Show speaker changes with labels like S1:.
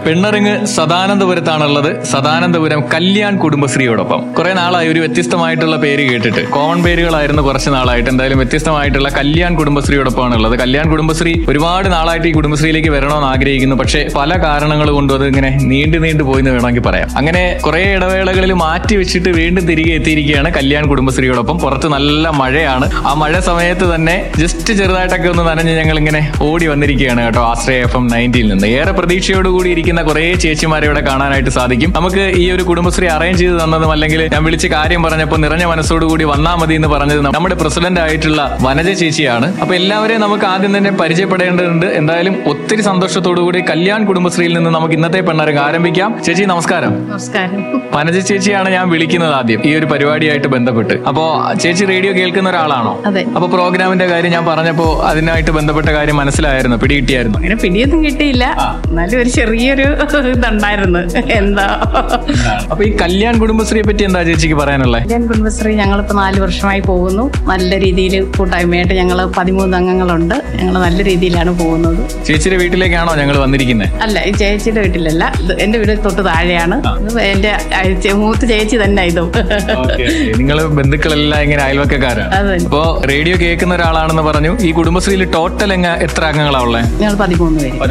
S1: പെണ്ണറിങ് സദാനന്ദപുരത്താണുള്ളത് സദാനന്ദപുരം കല്യാൺ കുടുംബശ്രീയോടൊപ്പം കുറെ നാളായി ഒരു വ്യത്യസ്തമായിട്ടുള്ള പേര് കേട്ടിട്ട് കോമൺ പേരുകളായിരുന്നു കുറച്ച് നാളായിട്ട് എന്തായാലും വ്യത്യസ്തമായിട്ടുള്ള കല്യാൺ കുടുംബശ്രീയോടൊപ്പമാണ് ഉള്ളത് കല്യാൺ കുടുംബശ്രീ ഒരുപാട് നാളായിട്ട് ഈ കുടുംബശ്രീയിലേക്ക് വരണമെന്ന് ആഗ്രഹിക്കുന്നു പക്ഷേ പല കാരണങ്ങൾ കൊണ്ടും അത് ഇങ്ങനെ നീണ്ടു നീണ്ടു പോയി എന്ന് വേണമെങ്കിൽ പറയാം അങ്ങനെ കുറെ ഇടവേളകളിൽ മാറ്റി വെച്ചിട്ട് വീണ്ടും തിരികെ എത്തിയിരിക്കുകയാണ് കല്യാൺ കുടുംബശ്രീയോടൊപ്പം പുറത്ത് നല്ല മഴയാണ് ആ മഴ സമയത്ത് തന്നെ ജസ്റ്റ് ചെറുതായിട്ടൊക്കെ ഒന്ന് നനഞ്ഞ് ഞങ്ങൾ ഇങ്ങനെ ഓടി വന്നിരിക്കുകയാണ് കേട്ടോ ആശ്രയ എഫ് എം നയൻറ്റിയിൽ നിന്ന് ഏറെ പ്രതീക്ഷയോടുകൂടി ഇരിക്കുന്ന കുറെ ചേച്ചിമാരെ ഇവിടെ കാണാനായിട്ട് സാധിക്കും നമുക്ക് ഈ ഒരു കുടുംബശ്രീ അറേഞ്ച് ചെയ്ത് തന്നതും അല്ലെങ്കിൽ ഞാൻ വിളിച്ച് കാര്യം പറഞ്ഞപ്പോൾ നിറഞ്ഞ മനസ്സോടുകൂടി വന്നാൽ മതി എന്ന് പറഞ്ഞത് നമ്മുടെ പ്രസിഡന്റ് ആയിട്ടുള്ള വനജ ചേച്ചിയാണ് അപ്പൊ എല്ലാവരെയും നമുക്ക് ആദ്യം തന്നെ പരിചയപ്പെടേണ്ടതുണ്ട് എന്തായാലും ഒത്തിരി സന്തോഷത്തോടു കൂടി കല്യാൺ കുടുംബശ്രീയിൽ നിന്ന് നമുക്ക് ഇന്നത്തെ പെണ്ണരങ്ങ് ആരംഭിക്കാം ചേച്ചി നമസ്കാരം
S2: നമസ്കാരം
S1: വനജ ചേച്ചിയാണ് ഞാൻ വിളിക്കുന്നത് ആദ്യം ഈ ഒരു പരിപാടിയായിട്ട് ബന്ധപ്പെട്ട് അപ്പോ ചേച്ചി റേഡിയോ കേൾക്കുന്ന ഒരാളാണോ
S2: അതെ
S1: അപ്പൊ പ്രോഗ്രാമിന്റെ കാര്യം ഞാൻ പറഞ്ഞപ്പോ അതിനായിട്ട് ബന്ധപ്പെട്ട കാര്യം മനസ്സിലായിരുന്നു പിടികിട്ടിയായിരുന്നു
S2: അങ്ങനെ പിടിയൊന്നും കിട്ടിയില്ല എന്നാലും ഒരു ചെറിയൊരു ഇതുണ്ടായിരുന്നു എന്താ
S1: അപ്പൊ ഈ കല്യാൺ കുടുംബശ്രീയെ പറ്റി എന്താ ചേച്ചിക്ക് പറയാനുള്ളത്
S2: ഇന്ത്യൻ കുടുംബശ്രീ ഞങ്ങളിപ്പോ നാല് വർഷമായി പോകുന്നു നല്ല രീതിയിൽ കൂട്ടായ്മയായിട്ട് ഞങ്ങൾ പതിമൂന്ന് അംഗങ്ങളുണ്ട് ഞങ്ങൾ നല്ല രീതിയിലാണ് പോകുന്നത്
S1: ചേച്ചിയുടെ വീട്ടിലേക്കാണോ ഞങ്ങൾ വന്നിരിക്കുന്നത്
S2: അല്ല ഈ ചേച്ചിയുടെ വീട്ടിലല്ല ഇത് എന്റെ വീട് തൊട്ട് താഴെയാണ് ഇത് എന്റെ അയച്ച- മൂത്ത ചേച്ചി തന്നെ ഇതും
S1: നിങ്ങൾ ബന്ധുക്കളെല്ലാം ഇങ്ങനെ അയൽവക്കക്കാരാണ്
S2: അത് തന്നെ.
S1: അപ്പോ റേഡിയോ കേൾക്കുന്ന ഒരാളാണെന്ന് പറഞ്ഞു ഈ കുടുംബശ്രീയിൽ ടോട്ടൽ എങ്ങ എത്ര അംഗങ്ങളാ ഉള്ളത്
S2: ഞങ്ങൾ പതിമൂന്ന് പേര്